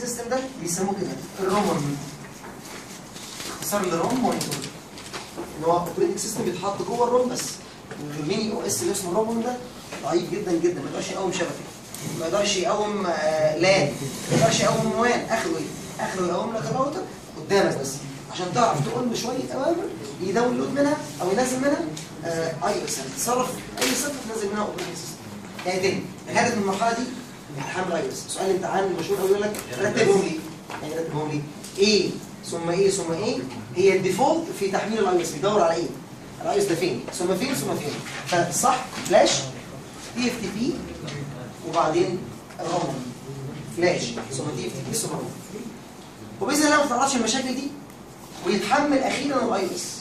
سيستم ده بيسموه كده الروم اختصار لروم مونيتور ان هو اوبريتنج سيستم بيتحط جوه الروم بس الميني او اس اللي اسمه الروم ده ضعيف جدا جدا ما يقدرش يقوم شبكه ما يقدرش يقوم آه، لان ما يقدرش يقوم موان اخره ايه؟ اخره يقوم لك الراوتر قدامك بس عشان تعرف تقول له شويه اوامر يداونلود منها او ينزل منها اي اس تصرف اي صفه تنزل منها اوبريتنج سيستم يعني تاني هدف من المرحله دي امتحان الاي اس سؤال الامتحان المشهور قوي يقول لك رتبهم لي يعني رتبهم لي ايه ثم ايه ثم ايه هي الديفولت في تحميل الاي اس بيدور على ايه الاي اس ده فين ثم فين ثم فين فصح فلاش تي اف تي بي وبعدين الروم فلاش ثم تي اف تي بي ثم روم وباذن الله ما تطلعش المشاكل دي ويتحمل اخيرا الاي اس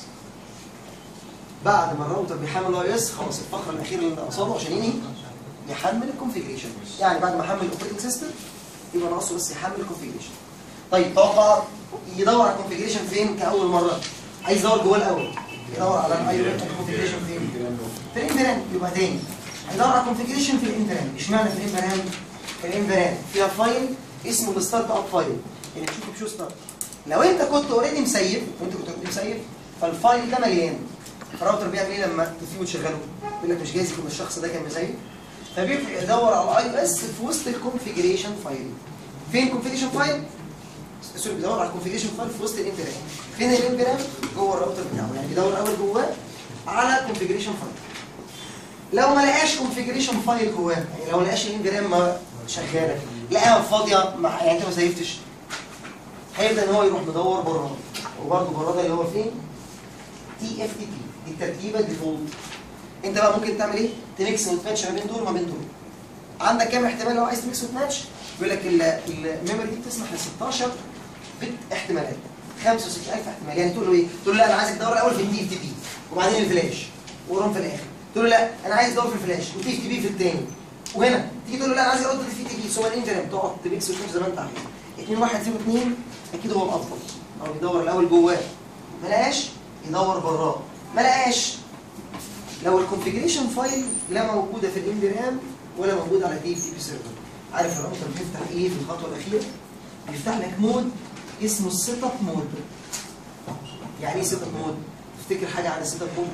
بعد ما الراوتر بيحمل الاي اس خلاص الفقره الاخيره اللي قصاده عشان ينهي يحمل الكونفيجريشن يعني بعد ما حمل الاوبريتنج سيستم يبقى ناقصه بس يحمل الكونفيجريشن طيب توقع يدور على الكونفيجريشن فين كاول مره عايز يدور جوه الاول يدور على الاي الكونفيجريشن فين في الانفران يبقى تاني هيدور على الكونفيجريشن في الانفران اشمعنى في الانفران في الانفران فيها فايل اسمه الستارت اب فايل اللي تشوفه بشو ستارت لو انت كنت اوريدي مسيف وانت كنت اوريدي مسيف فالفايل ده مليان الراوتر بيعمل ايه لما تسيبه تشغله يقول لك مش جايز يكون الشخص ده كان مسيف فبيبقى يدور على الاي اس في وسط الكونفيجريشن فايل فين الكونفيجريشن فايل سوري بيدور على الكونفيجريشن فايل في وسط الانترام فين الانترام جوه الراوتر بتاعه يعني بيدور الاول جواه على كونفيجريشن فايل لو ما لقاش كونفيجريشن فايل جواه يعني لو ما لقاش الانترام ما شغاله لقاها فاضيه مع يعني انت ما سيفتش هيبدا ان هو يروح مدور بره وبرده بره ده اللي هو فين تي اف تي بي دي التركيبه الديفولت انت بقى ممكن تعمل ايه تميكس وتماتش ما بين دول وما بين دول عندك كام احتمال لو عايز تميكس وتماتش بيقول لك ال- الميموري دي بتسمح ل 16 بت احتمالات 65000 احتمال يعني تقول له ايه تقول له لا انا عايزك تدور الاول في الدي اف تي بي وبعدين الفلاش وروم في الاخر تقول له لا انا عايز ادور في الفلاش والدي اف تي بي في الثاني وهنا تيجي تقول له لا انا عايز ارد في تي بي ثم الانترنت تقعد تميكس وتماتش زي ما انت عايز 2 1 0 2 اكيد هو الافضل او يدور الاول جواه ما لقاش يدور براه ما لقاش لو الكونفيجريشن فايل لا موجوده في الام رام ولا موجود على دي اف تي بي سيرفر عارف الراوتر بيفتح ايه في الخطوه الاخيره بيفتح لك مود اسمه السيت اب مود يعني ايه سيت اب مود تفتكر حاجه عن السيت اب مود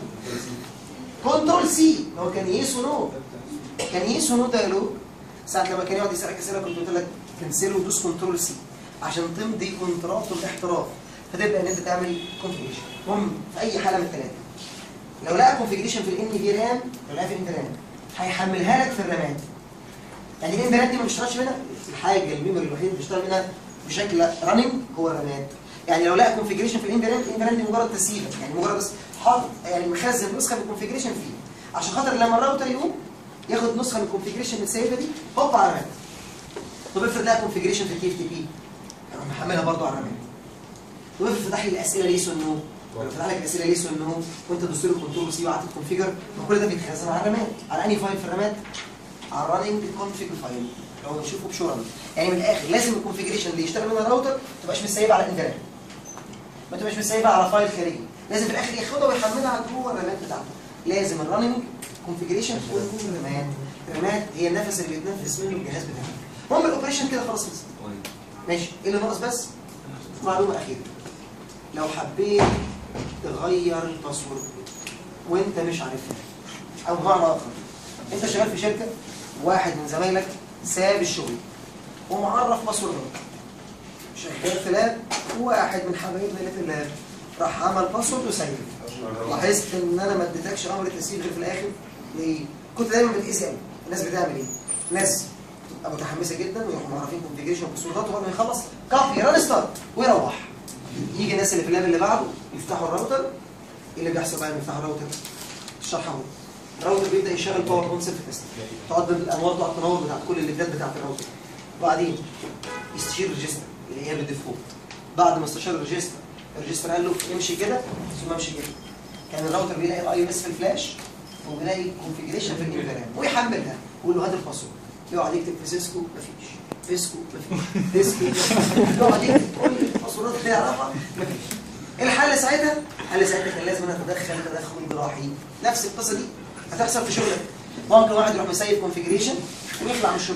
كنترول سي هو كان يس ونو كان يس ونو دايلوج ساعه لما كان يقعد يسالك اسئله كنت قلت لك كنسل ودوس كنترول سي عشان تمضي كونترات الاحتراف فتبدا ان انت تعمل كونفيجريشن المهم في اي حاله من الثلاثه لو لقى كونفيجريشن في الان في رام لو لقى في الان رام هيحملها لك في الرامات يعني الان رام دي ما بيشتغلش منها الحاجه الميموري الوحيده اللي بيشتغل منها بشكل راننج هو الرامات يعني لو لقى كونفيجريشن في الان رام الان رام دي مجرد تسييله يعني مجرد بس حاطط يعني مخزن نسخه من الكونفيجريشن فيه عشان خاطر لما الراوتر يقوم ياخد نسخه من الكونفيجريشن المتسيبه دي هوب على الرامات طب افرض لقى كونفيجريشن في الكي اف تي بي يروح محملها برضه على الرامات طب افرض فتح لي الاسئله ليه سنو لو فتح لك الاسئله ليه سنو وانت دوست له كنترول سي وقعدت تكونفيجر ما كل ده بيتخزن على الرامات على انهي فايل في الرامات على الرننج كونفيج فايل لو نشوفه بشورى يعني من الاخر لازم الكونفيجريشن اللي يشتغل منها الراوتر ما تبقاش متسيبه على الانترنت ما تبقاش متسيبه على فايل خارجي لازم في الاخر ياخدها ويحملها على جوه الرامات بتاعته لازم الرننج كونفيجريشن تكون جوه الرامات الرامات هي النفس اللي بيتنفس منه الجهاز بتاعك المهم الاوبريشن كده خلاص خلص ماشي ايه اللي ناقص بس معلومه اخيره لو حبيت تغير الباسورد وانت مش عارفها او بمعنى اخر انت شغال في شركه واحد من زمايلك ساب الشغل ومعرف باسورد شغال في لاب واحد من حبايبنا اللي في اللاب راح عمل باسورد وسيب لاحظت ان انا ما اديتكش امر تسيب غير في الاخر ليه؟ كنت دايما بتقيس قوي الناس بتعمل ايه؟ ناس تبقى متحمسه جدا ويروحوا معرفين كونفيجريشن وباسوردات وبعد ما يخلص كافي ران ستارت ويروح يجي الناس اللي في اللاب اللي بعده يفتحوا الراوتر ايه اللي بيحصل بعد ما يفتحوا الراوتر؟ الشرح اهو الراوتر بيبدا يشغل باور اون سيلف تيست تقعد الانوار تقعد تنور بتاعت كل الليفلات بتاعت الراوتر وبعدين يستشير الريجستر اللي هي بالديفولت بعد ما استشار الريجستر الريجستر قال له امشي كده ثم امشي كده كان الراوتر بيلاقي الاي ام اس في الفلاش وبيلاقي كونفيجريشن في الانفرام ويحملها ويقول له هات الباسورد يقعد يكتب في سيسكو مفيش فيسكو مفيش ديسكو مفيش. يقعد يكتب كل الباسوردات اللي يعرفها مفيش ايه الحل ساعتها؟ الحل ساعتها كان لازم انا اتدخل تدخل جراحي نفس القصه دي هتحصل في شغلك ممكن واحد يروح مسيب كونفيجريشن ويخلع من الشغل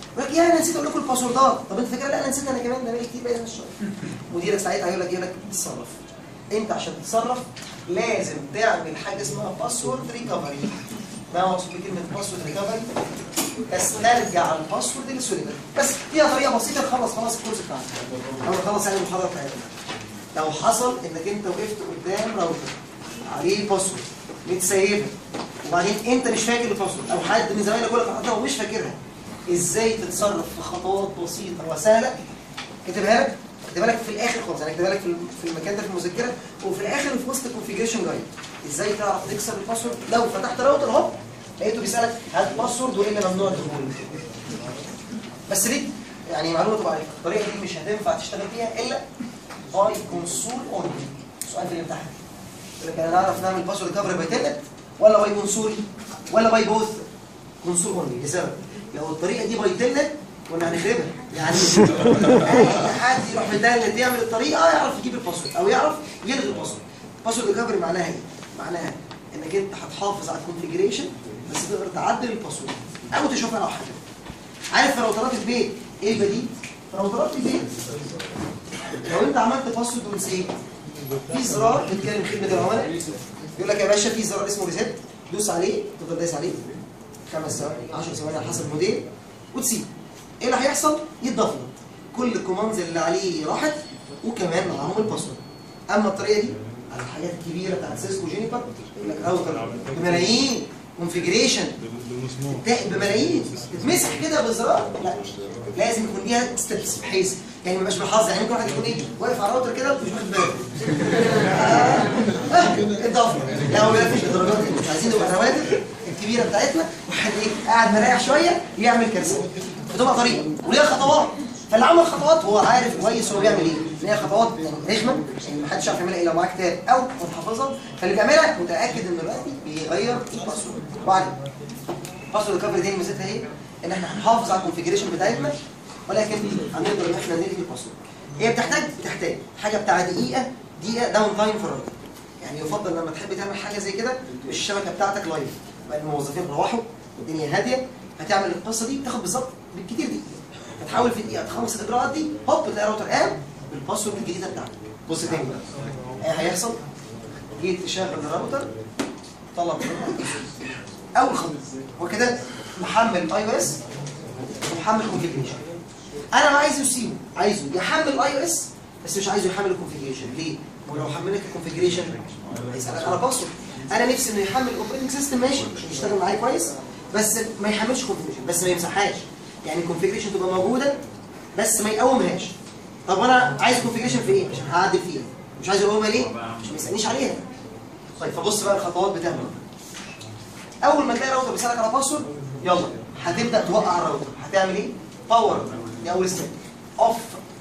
يقول لك يا انا نسيت اقول لكم الباسوردات طب انت فاكر لا انا نسيت انا كمان ده بقالي كتير بقالي الشهر مديرك ساعتها هيقول لك يقول لك اتصرف انت عشان تتصرف لازم تعمل حاجه اسمها باسورد ريكفري ما هو مقصود بكلمه باسورد ريكفري استرجع الباسورد للسوليفر بس فيها طريقه بسيطه نخلص خلاص الكورس بتاعنا او نخلص يعني المحاضره بتاعتنا لو حصل انك انت وقفت قدام راوتر عليه باسورد متسيبه وبعدين انت مش فاكر الباسورد او حد من زمايلك يقول لك حطها ومش فاكرها ازاي تتصرف في خطوات بسيطه وسهله اكتبها لك اكتبها لك في الاخر خالص يعني اكتبها لك في في المكان ده في المذكره وفي الاخر في وسط الكونفيجريشن جايد ازاي تعرف تكسر الباسورد لو فتحت راوتر اهو لقيته بيسالك هات باسورد والا ممنوع الدخول بس ليه يعني معلومه تبقى عارفها الطريقه دي مش هتنفع تشتغل فيها الا باي كونسول اونلي سؤال في الامتحان يقول لك انا اعرف نعمل باسورد كفر باي تلت ولا باي كونسول ولا باي بوث كونسول اونلي لسبب لو الطريقه دي باي تلت كنا هنخربها يعني اي حد يروح مدلت يعمل الطريقه يعرف يجيب الباسورد او يعرف يلغي الباسورد باسورد كفر معناها ايه؟ معناها انك انت هتحافظ على الكونفيجريشن بس تقدر تعدل الباسورد او تشوفها لو حاجه عارف في راوترات البيت ايه البديل؟ في راوترات البيت لو انت عملت باسورد ونسيت في زرار بيتكلم خدمه العملاء يقول لك يا باشا في زرار اسمه ريسيت دوس عليه تفضل دايس عليه خمس ثواني 10 ثواني على حسب الموديل وتسيب ايه اللي هيحصل؟ يتضاف لك كل الكوماندز اللي عليه راحت وكمان معاهم الباسورد اما الطريقه دي على الحاجات الكبيره بتاعت سيسكو جينيفر يقول لك راوتر بملايين كونفيجريشن بملايين تتمسح كده بزرار لا لازم يكون ليها ستيبس بحيث يعني ما يبقاش بالحظ يعني ممكن واحد يكون ايه واقف على الراوتر كده ومش واخد باله اه اضافه لا هو بيقفش الدرجات دي مش عايزين نبقى الرواتب الكبيره بتاعتنا واحد ايه قاعد مريح شويه يعمل كارثه فتبقى طريقه وليها خطوات فاللي عمل خطوات هو عارف كويس هو بيعمل ايه ليها خطوات يعني رخمه يعني ما حدش يعرف يعملها الا لو معاه كتاب او متحفظها فاللي بيعملها متاكد ان دلوقتي بيغير الباسورد وبعدين باسورد كفر دي ميزتها ايه؟ ان احنا هنحافظ على الكونفيجريشن بتاعتنا ولكن هنقدر ان احنا نلغي الباسورد هي بتحتاج بتحتاج حاجه بتاع دقيقه دقيقه داون تايم في الراوتر يعني يفضل لما تحب تعمل حاجه زي كده مش الشبكه بتاعتك لايف بقى الموظفين روحوا والدنيا هاديه هتعمل القصه دي بتاخد بالظبط بالكتير دقيقه هتحاول في دقيقه تخلص الاجراءات دي هوب تلاقي الراوتر قام بالباسورد الجديده بتاعتك بص تاني بقى ايه هيحصل؟ جيت تشغل الراوتر طلب منك اول خطوه هو كده محمل اي او اس ومحمل كونفيجريشن انا ما عايزه يسيبه عايزه يحمل الاي او اس بس مش عايزه يحمل الكونفيجريشن ليه؟ ولو حمل لك الكونفيجريشن هيسالك على باسورد انا نفسي انه يحمل الاوبريتنج سيستم ماشي يشتغل معايا كويس بس ما يحملش كونفيجريشن بس ما يمسحهاش يعني الكونفيجريشن تبقى موجوده بس ما يقومهاش طب وانا عايز كونفيجريشن في ايه؟ عشان هعدل فيها مش عايز اقومها ليه؟ عشان ما يسالنيش عليها طيب فبص بقى الخطوات بتاعتنا اول ما تلاقي راوتر بيسالك على باسورد يلا هتبدا توقع الراوتر هتعمل ايه؟ باور دي اول ستيب اوف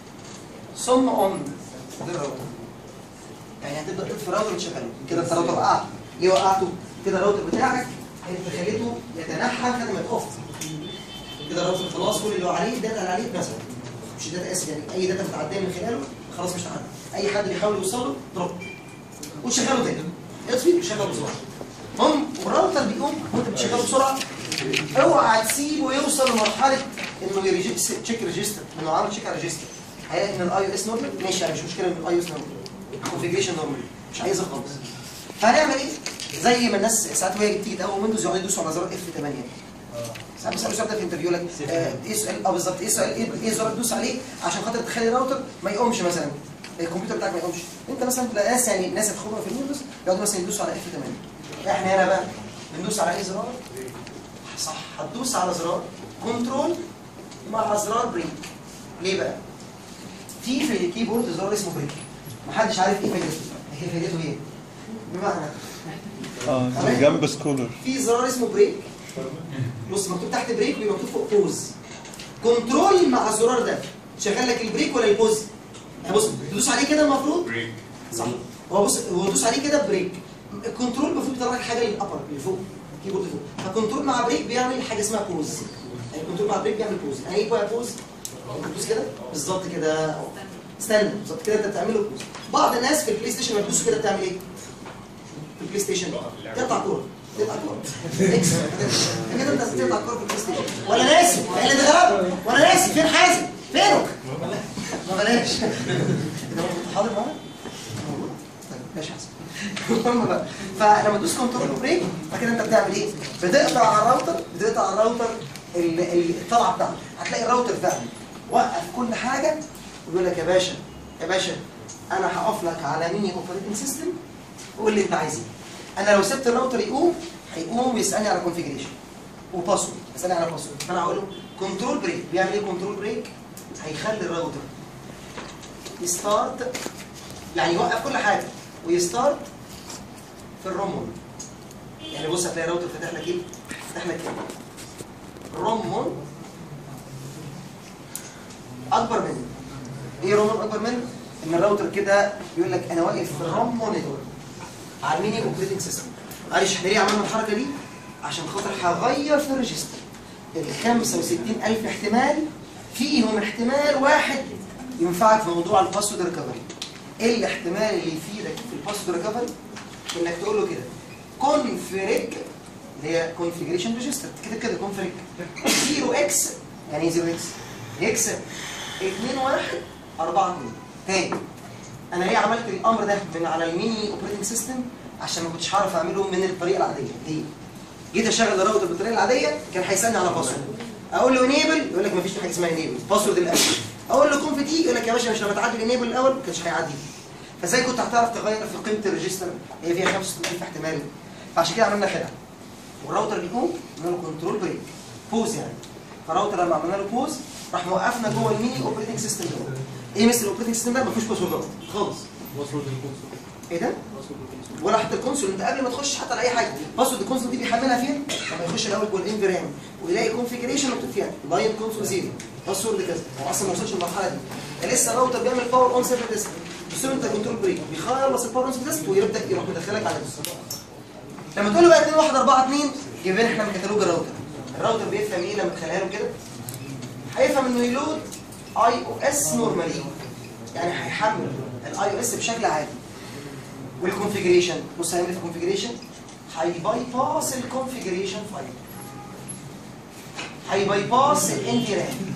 ثم اون ده الراوتر يعني هتبدا تطفي الراوتر وتشغله كده انت الراوتر وقعته ليه وقعته؟ كده الراوتر بتاعك انت خليته يتنحى خدمه اوف كده الراوتر خلاص كل اللي هو عليه الداتا اللي عليه اتنسى مش داتا اسف يعني اي داتا متعديه من خلاله خلاص مش هتعدي اي حد بيحاول يوصل له دروب وتشغله تاني اطفي وشغله بسرعه هم والراوتر بيقوم وانت بتشغله بسرعه اوعى تسيبه يوصل لمرحله انه يريجست تشيك ريجستر انه عامل تشيك على ريجستر هيلاقي ان الاي او اس نورمال ماشي يعني مش مشكله ان الاي او اس نورمال الكونفيجريشن نورمال مش عايزها خالص فهنعمل ايه؟ زي ما الناس ساعات وهي بتيجي تقوم ويندوز يقعدوا يدوسوا على زرار اف 8 ساعات بيسالوا السؤال ده في انترفيو لك آه، ايه السؤال اه بالظبط ايه السؤال ايه ايه الزرار تدوس عليه عشان خاطر تخلي الراوتر ما يقومش مثلا الكمبيوتر بتاعك ما يقومش انت مثلا تلاقي ناس يعني ناس الخبره في الويندوز يقعدوا مثلا يدوسوا على اف 8 احنا هنا بقى بندوس على اي زرار صح هتدوس على زرار كنترول مع زرار بريك ليه بقى؟ في في الكيبورد زرار اسمه بريك محدش عارف ايه فايدته هي فايدته ايه؟ بمعنى اه زي جنب سكولر في زرار اسمه بريك بص مكتوب تحت بريك ويبقى مكتوب فوق بوز كنترول مع الزرار ده شغال لك البريك ولا البوز يعني بص تدوس عليه كده المفروض بريك صح هو بص هو دوس عليه كده بريك الكنترول المفروض يطلع لك حاجه للابر اللي فوق الكيبورد اللي فوق فالكنترول مع بريك بيعمل حاجه اسمها بوز يعني الكنترول مع بريك بيعمل بوز يعني ايه بقى بوز بتدوس كده بالظبط كده أهو. استنى بالظبط كده انت بتعمل له بوز بعض الناس في البلاي ستيشن لما بتدوسوا كده بتعمل ايه في البلاي ستيشن تقطع كوره تقطع كورة اكس كده انت بتقطع كورة في البلاي ستيشن ولا ناسي اللي اتغلب ولا ناسي فين حازم فينك ما بلاش ده كنت حاضر معانا موجود طيب ماشي حازم المهم بقى فلما تدوس كنترول بريك فكده انت بتعمل ايه بتقطع على الراوتر بتقطع على الراوتر ال- ال- الطلعه بتاعته هتلاقي الراوتر فعلا وقف كل حاجه ويقول لك يا باشا يا باشا انا هقف لك على ميني اوبريتنج سيستم وقول لي انت عايز ايه انا لو سبت الراوتر يقوم هيقوم يسالني على كونفيجريشن وباسورد يسالني على باسورد فانا هقول له كنترول بريك بيعمل ايه كنترول بريك هيخلي الراوتر يستارت يعني يوقف كل حاجه ويستارت في الرومون يعني بص هتلاقي الراوتر فاتح لك ايه فاتح لك كده رومون اكبر منه ايه رومون اكبر منه ان الراوتر كده يقول لك انا واقف في الروم مونيتور على الميني اوبريتنج سيستم معلش احنا ليه عملنا الحركه دي عشان خاطر هغير في الريجستر ال 65000 احتمال فيهم احتمال واحد ينفعك في موضوع الباسورد ريكفري ايه الاحتمال اللي يفيدك في الباسورد ريكفري انك تقول له كده كونفيريج اللي هي كونفيجريشن ريجستر كده كده كونفيريج 0 اكس يعني ايه 0 اكس اكس 2 1 4 2 تاني انا ليه عملت الامر ده من على الميني اوبريتنج سيستم عشان ما كنتش هعرف اعمله من الطريقه العاديه ليه جيت اشغل الراوتر بالطريقه العاديه كان هيسالني على باسورد اقول له انيبل يقول لك ما فيش حاجه اسمها انيبل باسورد الاول اقول له كونف تي يقول لك يا باشا مش لما تعدي الانيبل الاول ما كانش هيعدي فازاي كنت هتعرف تغير في قيمه الريجستر هي فيها 65000 احتمال فعشان كده عملنا خدعه والراوتر بيقوم عملنا له كنترول بريك بوز يعني فالراوتر لما عملنا له بوز راح موقفنا جوه الميني اوبريتنج سيستم ده ايه مثل الاوبريتنج سيستم ده ما فيهوش باسوردات خالص باسورد الكونسول ايه ده باسورد الكونسول ولا حتى الكونسول انت قبل ما تخش حتى على اي حاجه باسورد الكونسول دي بيحملها فين لما يخش الاول جوه الانفيرام ويلاقي كونفيجريشن مكتوب فيها لاين كونسول زيرو باسورد كذا هو اصلا ما وصلش للمرحله دي ده لسه الراوتر بيعمل باور اون سيرفر تيست بس انت كنترول بريك بيخلص الباور اون سيرفر تيست ويبدا يروح مدخلك على الديسك لما تقول له بقى 2 1 4 2 جايبين احنا من كتالوج الراوتر الراوتر بيفهم ايه لما تخليها له كده هيفهم انه يلود اي او اس نورمالي يعني هيحمل الاي او اس بشكل عادي والكونفيجريشن بص هيعمل ايه في الكونفيجريشن هيباي باس الكونفيجريشن فايل هيباي باس الانتي رام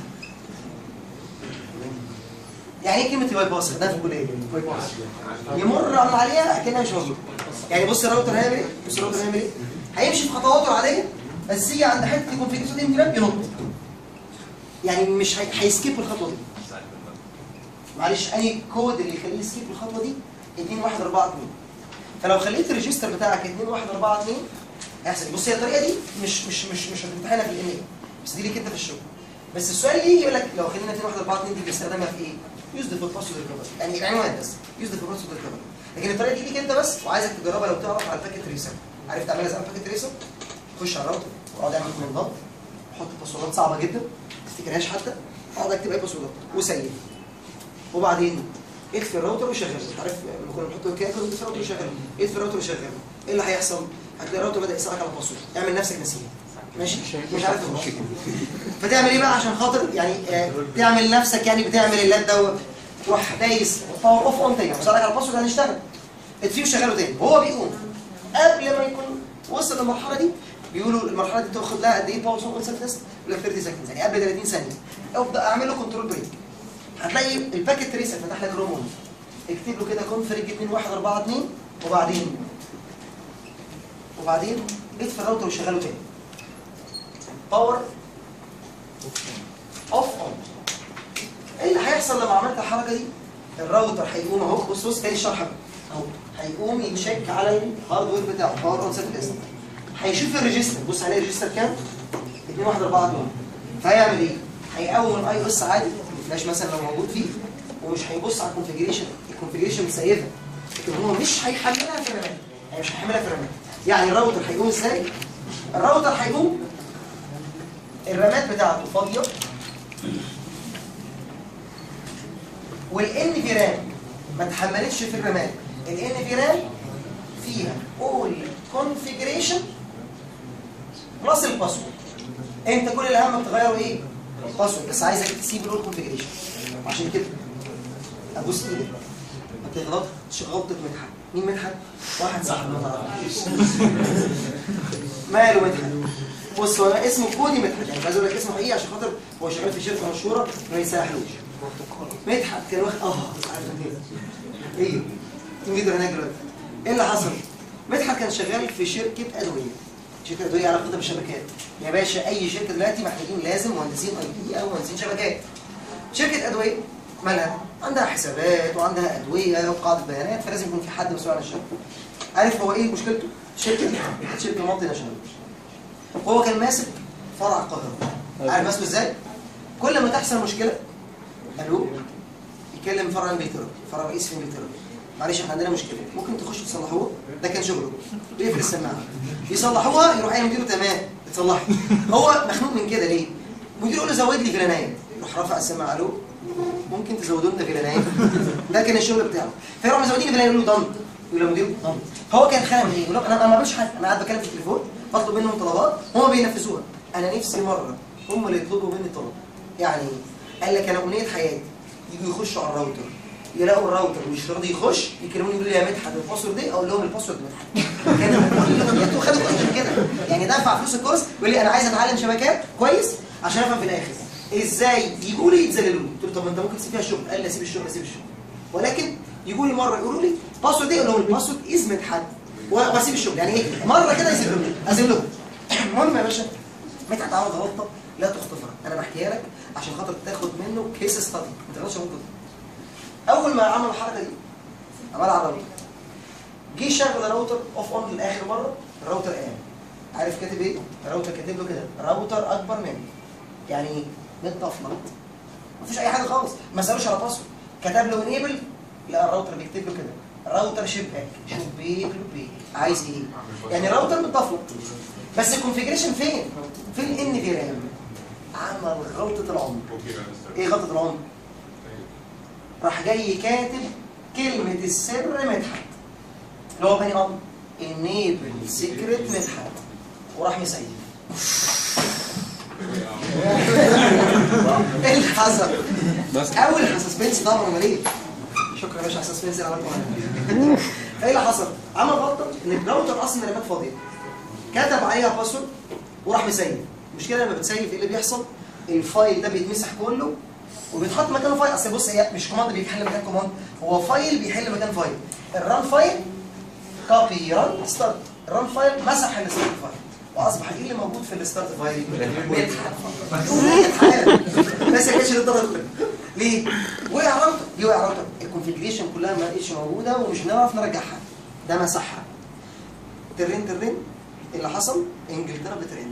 يعني ايه كلمه باي باس خدناها في الكليه باي باس يمر على عليها اكنها مش موجوده يعني بص الراوتر هيعمل ايه بص الراوتر هيعمل ايه هيمشي في خطواته العاديه بس يجي عند حته الكونفيجريشن الانتي رام ينط يعني مش هي- هيسكيب الخطوه دي معلش انهي كود اللي يخليه يسكيب الخطوه دي 2 1 4 2 فلو خليت الريجستر بتاعك 2 1 4 2 هيحصل بص هي الطريقه دي مش مش مش مش هتمتحنها في الام بس دي ليك انت في الشغل بس السؤال اللي يجي يقول لك لو خلينا 2 1 4 2 دي بنستخدمها في ايه؟ يوز ذا باسورد ريكفري يعني العنوان بس يوز ذا باسورد ريكفري لكن الطريقه دي ليك انت بس وعايزك تجربها لو تعرف على الباكيت ريسر عرفت تعملها زي الباكيت ريسر خش على الراوتر واقعد اعمل كوماندات حط باسوردات صعبه جدا ما تفتكرهاش حتى اقعد اكتب اي باسوردات وسيب وبعدين اطفي الراوتر وشغله عارف لما كنا بنحط كده كنا بنطفي الراوتر وشغله اطفي الراوتر وشغله ايه اللي هيحصل؟ هتلاقي الراوتر بدا يسالك على الباسورد اعمل نفسك نسيه ماشي مش عارف تخش فتعمل ايه بقى عشان خاطر يعني آه، تعمل نفسك يعني بتعمل اللاب دوت تروح دايس باور اوف اون تاني وصلك على الباسورد هنشتغل اطفيه وشغله تاني وهو بيقوم قبل ما يكون وصل للمرحله دي بيقولوا المرحله دي تاخد لها قد ايه باور اوف اون تيست يقول لك 30 سكند يعني قبل 30 ثانيه ابدا اعمل له كنترول بريك هتلاقي الباكيت تريسر فتح لك رومون اكتب له كده كونفرج 2 1 4 2 وبعدين وبعدين اطفي الراوتر وشغله تاني باور اوف اون ايه اللي هيحصل لما عملت الحركه دي الراوتر هيقوم اهو بص بص تاني الشرح بقى اهو هيقوم يتشيك على الهاردوير بتاعه باور اون سيت تيست هيشوف الريجستر بص عليه الريجستر كام 2 1 4 2 فهيعمل ايه هيقوم الاي او اس عادي الفلاش مثلا لو موجود فيه ومش هيبص على الكونفيجريشن الكونفيجريشن متسيفه لكن هو مش هيحملها في الرامات يعني مش هيحملها في الرامات يعني الراوتر هيقوم ازاي الراوتر هيقوم الرامات بتاعته فاضيه والان في رام ما اتحملتش في الرامات الان في رام فيها اول كونفيجريشن بلس الباسورد انت كل اللي همك تغيره ايه؟ الباسورد بس عايزك تسيب الاول كونفيجريشن عشان كده ابص ايدك ما تغلطش غلطه مدحت مين مدحت؟ واحد صاحبنا ما تعرفوش ماله مدحت بص هو اسمه كودي مدحت يعني مش عايز اقول لك اسمه حقيقي عشان خاطر هو شغال في شركه مشهوره ما يسرحلوش مدحت كان واخد اه عارف ايه ايه تنجدر هناك دلوقتي ايه اللي حصل؟ مدحت كان شغال في شركه ادويه شركه ادويه علاقتها بالشبكات يا باشا اي شركه دلوقتي محتاجين لازم مهندسين اي تي او مهندسين شبكات شركه ادويه مالها عندها حسابات وعندها ادويه وقاعده بيانات فلازم يكون في حد مسؤول عن الشركه عارف هو ايه مشكلته الشركه دي كانت شركه مالتي ناشونال وهو كان ماسك فرع القاهره عارف ماسكه ازاي كل ما تحصل مشكله الو يكلم فرع انجلترا فرع رئيس في انجلترا معلش احنا عندنا مشكله ممكن تخشوا تصلحوها ده كان شغله بيقفل السماعه يصلحوها يروح قايل مديره تمام اتصلحت هو مخنوق من كده ليه مديره يقول له زود لي فيلانايه يروح رافع السماعه الو ممكن تزودوا لنا فيلانايه ده كان الشغل بتاعه فيروح مزودين فيلانايه يقول له ضمط يقول له مدير ضمط هو كان خانق من ايه يقول له انا أنا ما بعملش حاجه انا قاعد بتكلم في التليفون بطلب منهم طلبات هم بينفذوها انا نفسي مره هم اللي يطلبوا مني طلب يعني إيه؟ قال لك انا امنيه حياتي يجوا يخشوا على الراوتر يلاقوا الراوتر مش راضي يخش يكلموني يقولوا لي يا مدحت الباسورد دي اقول لهم الباسورد مدحت كان كل امنيته خدوا عشان كده يعني دفع فلوس الكورس يقول لي انا عايز اتعلم شبكات كويس عشان افهم في الاخر ازاي يجوا لي يتذللوا لي قلت له طب ما انت ممكن تسيب فيها الشغل قال لي اسيب الشغل اسيب الشغل ولكن يجوا لي مره يقولوا لي باسورد ايه اقول لهم الباسورد از مدحت و- واسيب الشغل يعني ايه مره كده يسيب لهم اسيب لهم المهم يا باشا مدحت عمل غلطه لا تغتفر انا بحكيها لك عشان خاطر تاخد منه كيس ستادي ما تغلطش غلطه اول ما عمل الحركه دي عملها على الراوتر جه شغل الراوتر اوف اون لاخر مره الراوتر قام عارف كاتب ايه؟ الراوتر كاتب له كده راوتر اكبر مني يعني ايه؟ متطفلت مفيش اي حاجه خالص ما سالوش على باسورد كتب له انيبل لا الراوتر بيكتب له كده راوتر شباك شبيك لبيك عايز ايه؟ يعني الراوتر متطفلت بس الكونفيجريشن فين؟ في الان في رام عمل غلطه العمر ايه غلطه العمر؟ راح جاي كاتب كلمة السر مدحت اللي هو بني أمر enable secret مدحت وراح مسيب ايه اللي حصل؟ بس أول سسبنس طبعا أمال إيه؟ شكرا يا باشا على السسبنس اللي عملته ايه اللي حصل؟ عمل غلطة إن الراوتر أصلا رامات فاضية كتب عليها باسورد وراح مسيب المشكلة لما بتسيب ايه اللي بيحصل؟ الفايل ده بيتمسح كله وبيتحط مكانه فايل اصل بص هي مش كوماند بيحل مكان كوماند هو فايل بيحل مكان فايل الران فايل كوبي ران ستارت الران فايل مسح الستارت فايل واصبح ايه اللي موجود في الستارت فايل؟ بيتحرق بس يا كاشر الضغط ليه؟ وقع راوتر ليه وقع راوتر؟ الكونفجريشن كلها ما بقتش موجوده ومش هنعرف نرجعها ده مسحها ترين ترين اللي حصل انجلترا بترن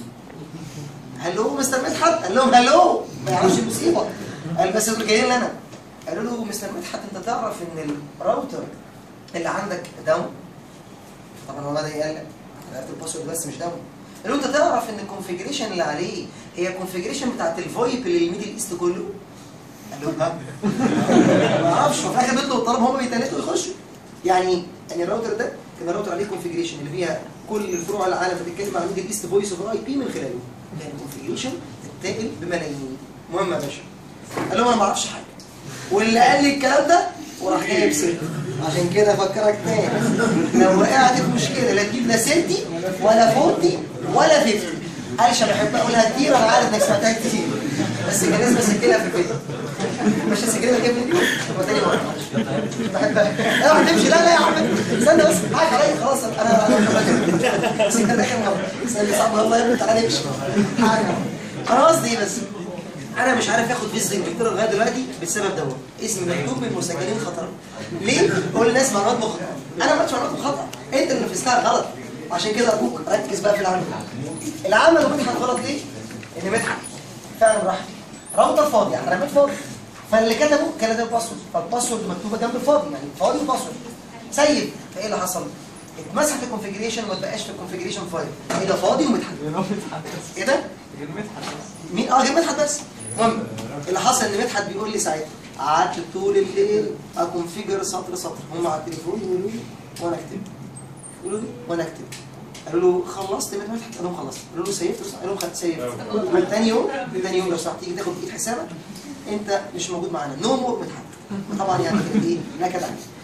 هلو مستر مدحت قال لهم هلو ما يعرفش المصيبه قال بس دول جايين لنا قالوا له مستر مدحت انت تعرف ان الراوتر اللي عندك داون طبعا هو بدا يقلق انا عرفت الباسورد بس مش داون قالوا له انت تعرف ان الكونفجريشن اللي عليه هي الكونفجريشن بتاعت الفويب للميدل ايست كله قال لهم ها ما اعرفش وفي الاخر بيطلبوا الطلب هم بيتنتوا يخشوا يعني يعني الراوتر ده كان الراوتر عليه كونفجريشن اللي فيها كل الفروع العالم بتتكلم عن ميدل ايست فويس اوفر اي بي من خلاله كان كونفجريشن تتاكل بملايين المهم يا باشا قال لهم انا ما اعرفش حاجه واللي قال لي الكلام ده وراح جايب سيرتي عشان كده افكرك تاني لو وقعت في مشكله لا تجيب لا سيرتي ولا فورتي ولا فيفتي عايشه بحب اقولها كتير انا عارف انك سمعتها كتير بس كان لازم اسجلها في الفيديو مش هسجلها كام فيديو؟ طب تاني مره معلش. بحبها لا ما تمشي لا لا يا عم استنى بس حاجه عليا خلاص انا انا بس كان اخر مره استنى صعب والله يا ابني تعالى نمشي حاجه انا قصدي ايه بس انا مش عارف اخد فيزا انجلترا لغايه دلوقتي بسبب دوت اسمي مكتوب من مسجلين خطر ليه؟ كل الناس معلومات مخطئه انا ما عملتش معلومات مخطئه انت اللي نفذتها غلط عشان كده ارجوك ركز بقى في العمل العمل ومدحت غلط ليه؟ ان مدحت فعلا راح راوتر فاضي يعني رميت فاضي فاللي كتبه كان ده الباسورد فالباسورد مكتوبه جنب الفاضي يعني فاضي وباسورد سيب فايه اللي حصل؟ اتمسح الكونفجريشن وما اتبقاش في الكونفجريشن فايل ايه ده فاضي ومدحت ايه ده؟ مين اه غير مدحت بس المهم اللي حصل ان مدحت بيقول لي ساعتها قعدت طول الليل اكونفيجر سطر سطر هم على التليفون يقولوا لي وانا اكتب يقولوا لي وانا اكتب قالوا له خلصت من مدحت قال لهم خلصت قالوا له سيفت قال لهم خدت سيفت من تاني يوم تاني يوم لو سمحت تيجي تاخد ايد حسابك انت مش موجود معانا نو مور مدحت طبعا يعني كانت ايه نكد عليه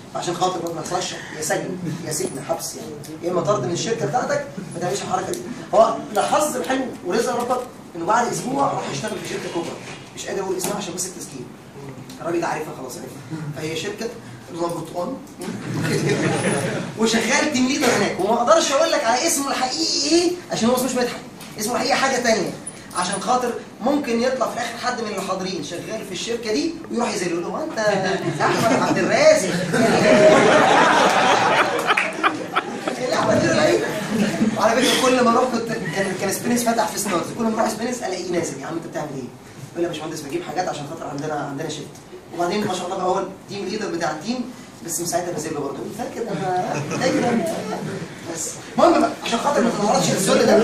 عشان خاطر ما تحصلش يا سجن يا سجن حبس يعني يا اما طرد من الشركه بتاعتك ما تعملش الحركه دي هو الحظ الحلو ورزق ربك انه بعد اسبوع راح يشتغل في شركه كبرى مش قادر اقول اسمها عشان بس التسجيل الراجل ده عارفها خلاص عارفها فهي شركه نمبر 1 وشغال تيم ليدر هناك وما اقدرش اقول لك على اسمه الحقيقي ايه عشان هو اسمه مش مدحت اسمه الحقيقي حاجه ثانيه عشان خاطر ممكن يطلع في الاخر حد من اللي حاضرين شغال في الشركه دي ويروح يزل له هو انت احمد عبد الرازق ايه الاحمد دي العيب وعلى فكره كل ما اروح كنت كان كان سبينس فتح في ستارز كل ما اروح سبينس الاقيه نازل يا عم انت بتعمل ايه؟ يقول لي يا باشمهندس بجيب حاجات عشان خاطر عندنا عندنا شيفت وبعدين ما شاء الله بقى هو التيم ليدر بتاع التيم بس من ساعتها بنزل له برضه فاكر انا فاكر أنا. بس المهم بقى عشان خاطر ما تتعرضش للذل ده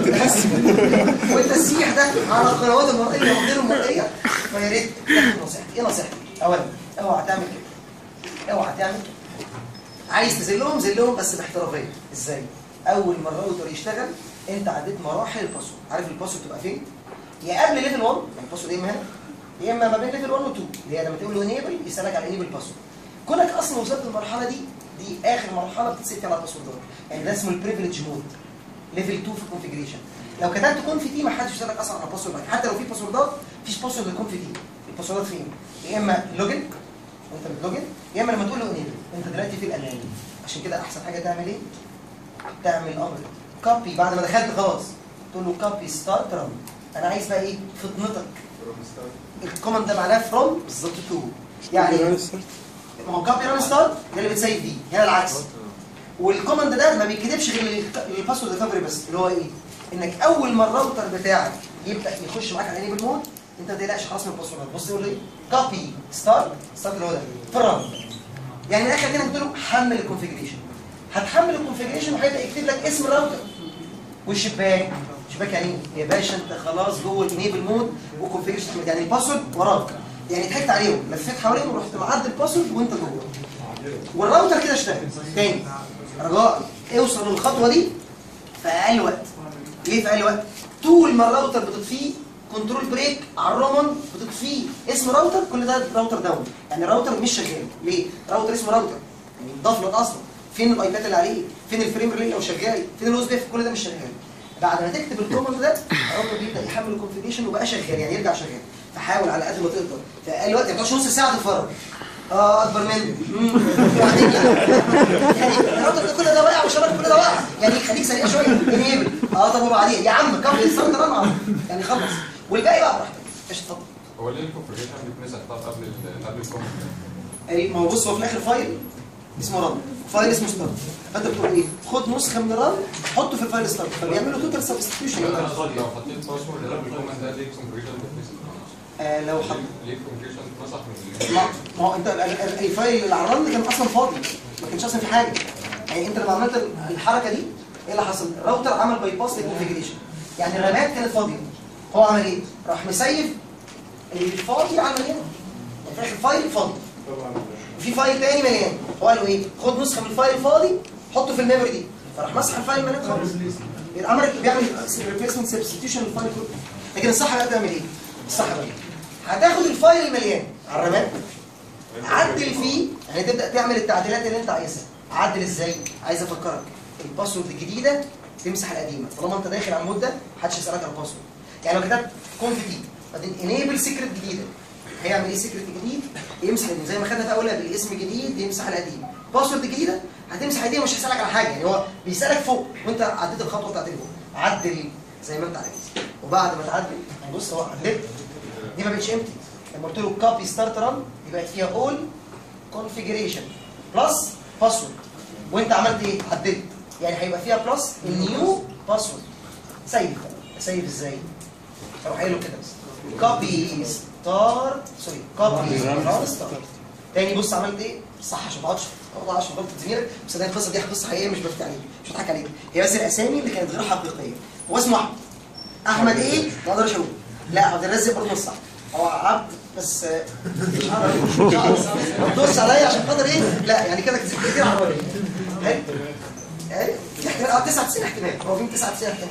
والتسييح ده على القنوات المرئيه وغير المرئيه فيا ريت تاخد نصيحتي ايه نصيحتي؟ اولا اوعى تعمل كده اوعى تعمل كده عايز تذلهم ذلهم بس باحترافيه ازاي؟ اول ما الراوتر يشتغل انت عديت مراحل الباسورد عارف الباسورد تبقى فين؟ يا قبل ليفل 1 يعني الباسورد يا اما هنا يا اما ما بين ليفل 1 و 2 اللي هي لما تقول له انيبل يسالك على انيبل باسورد كونك اصلا وصلت للمرحله دي دي اخر مرحله بتتسيب فيها على الباسوردات يعني ده اسمه البريفليج مود ليفل 2 في الكونفجريشن لو كتبت كون في دي ما حدش يسالك اصلا على الباسورد حتى لو في باسوردات مفيش باسورد لكون في دي الباسوردات فين؟ يا اما لوجن وانت بتلوجن يا اما لما تقول له انيبل انت دلوقتي في الامان عشان كده احسن حاجه تعمل ايه؟ تعمل امر كوبي بعد ما دخلت خلاص تقول له كوبي ستارت ران انا عايز بقى ايه فطنتك الكوماند ده معناه فروم بالظبط تو يعني ما هو كوبي ران ستارت ده اللي بتسيف دي هنا العكس والكوماند ده ما بيتكتبش غير الباسورد ريكفري بس اللي هو ايه؟ انك اول ما الراوتر بتاعك يبدا يخش معاك على انيبل مود انت ما تقلقش خلاص من الباسورد بص يقول ايه؟ كوبي ستارت ستارت اللي هو ده فرام يعني من الاخر كده قلت له حمل الكونفجريشن هتحمل الكونفجريشن وهيبدا يكتب لك اسم الراوتر والشباك شباك يعني ايه؟ يا باشا انت خلاص جوه الانيبل مود وكونفجريشن يعني الباسورد وراك يعني ضحكت عليهم لفيت حواليهم ورحت معدي الباسورد وانت جوه والراوتر كده اشتغل تاني رجاء اوصل للخطوه دي في اقل وقت ليه في اقل وقت طول ما الراوتر بتطفيه كنترول بريك على الرومان بتطفيه اسم راوتر كل ده راوتر داون يعني الراوتر مش شغال ليه راوتر اسمه راوتر يعني مضاف له اصلا فين الايباد اللي عليه فين الفريم ريلي لو شغال فين الاوز بيف كل ده مش شغال بعد ما تكتب الكوماند ده الراوتر بيبدا يحمل الكونفيجريشن وبقى شغال يعني يرجع شغال فحاول على قد ما تقدر في اقل وقت ما تقعدش نص ساعه تتفرج اه اكبر مني مم. وبعدين كده يعني الراوتر ده كل ده واقع والشبكه كل ده واقع يعني خليك سريع شويه انيبل اه طب وبعدين يا عم كمل السنه رن يعني خلص والباقي بقى براحتك ايش اتفضل هو ليه الكونفجريشن بيتمسح طب قبل ال قبل الكومنت اي ما هو بص هو في الاخر فايل اسمه رن فايل اسمه ستارت فانت بتقول ايه خد نسخه من الرن حطه في الفايل ستارت فبيعملوا توتال سبستيوشن لو حطيت باسورد قبل الكومنت ده ليه الكونفجريشن بيتمسح آه لو حط ليه الكونفجريشن اتمسح من ما ما هو انت ال- ال- الفايل اللي على الرن كان اصلا فاضي ما كانش اصلا في حاجه يعني انت لما عملت الحركه دي ايه اللي حصل؟ الراوتر عمل باي باس للكونفجريشن يعني الرامات كانت فاضيه هو عمل ايه؟ راح مسيف الفاضي على المليان يعني في الاخر فايل فاضي وفي فايل تاني مليان هو قال له ايه؟ خد نسخه من الفايل الفاضي حطه في الميموري دي فراح مسح الفايل المليان خالص عمل بيعمل ريبليسمنت سبستيوشن للفايل كله لكن الصح بقى تعمل ايه؟ الصح بقى هتاخد الفايل المليان على الرامات عدل فيه يعني تبدا تعمل التعديلات اللي انت عايزها عدل ازاي عايز افكرك الباسورد الجديده تمسح القديمه طالما انت داخل على المده محدش يسالك على الباسورد يعني لو كتبت كونف دي بعدين انيبل سيكريت جديده هيعمل ايه سيكريت جديد يمسح القديم زي ما خدنا في اولها بالاسم جديد يمسح القديم باسورد جديده هتمسح القديم مش هيسالك على حاجه يعني هو بيسالك فوق وانت عديت الخطوه بتاعت اللي فوق عدل زي ما انت عايز وبعد ما تعدل يعني بص هو عدلت دي ما بقتش امتي لما قلت له كوبي ستارت ران يبقى فيها اول كونفيجريشن بلس باسورد وانت عملت ايه عدلت يعني هيبقى فيها بلس النيو باسورد سيف بقى سيف ازاي اروح قايل له كده بس كوبي ستارت سوري كوبي ران ستارت تاني بص عملت ايه صح عشان ما اقعدش ما اقعدش غلطه زميلك بس ده القصه دي قصه حقيقيه مش بفتح عليك مش بضحك عليك هي بس الاسامي اللي كانت غير حقيقيه هو اسمه احمد احمد ايه ما اقدرش اقول لا عبد الرازق برضه مش صح هو عبد بس آه، مش عارف مش عارف ما تدوس عليا عشان خاطر ايه لا يعني كده كتير كتير على الراجل حلو حلو في احتمال اه 99 احتمال هو في 99 احتمال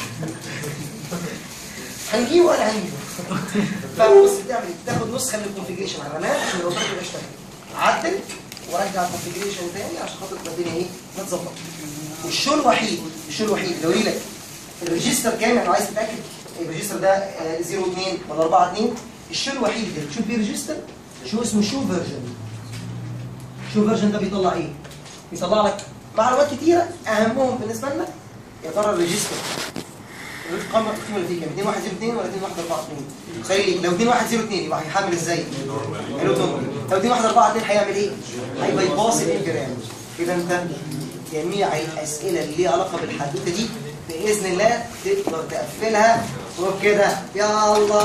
هنجيبه ولا هنجيبه فبص بتعمل ايه؟ تاخد نسخه من الكونفجريشن على الرامات عشان الراوتر يبقى يشتغل عدل وارجع الكونفجريشن تاني عشان خاطر تبقى الدنيا ايه متظبطه والشو الوحيد الشو الوحيد لو لك الريجستر كام يعني عايز تتاكد الريجستر ده آه، 02 ولا 42 الشو الوحيد اللي تشوف بيه ريجستر شو اسمه شو فيرجن شو فيرجن ده بيطلع ايه؟ بيطلع لك معلومات كتيره اهمهم بالنسبه لنا يا ترى الريجستر القمه القيمه اللي فيه كام 2102 ولا 2142 تخيل لو 2102 يبقى هيحمل ازاي؟ حلو طبعا لو 2142 هيعمل ايه؟ هيبقى يباص الانجرام اذا انت جميع الاسئله اللي ليها علاقه بالحدوته دي باذن الله تقدر تقفلها وكده يا الله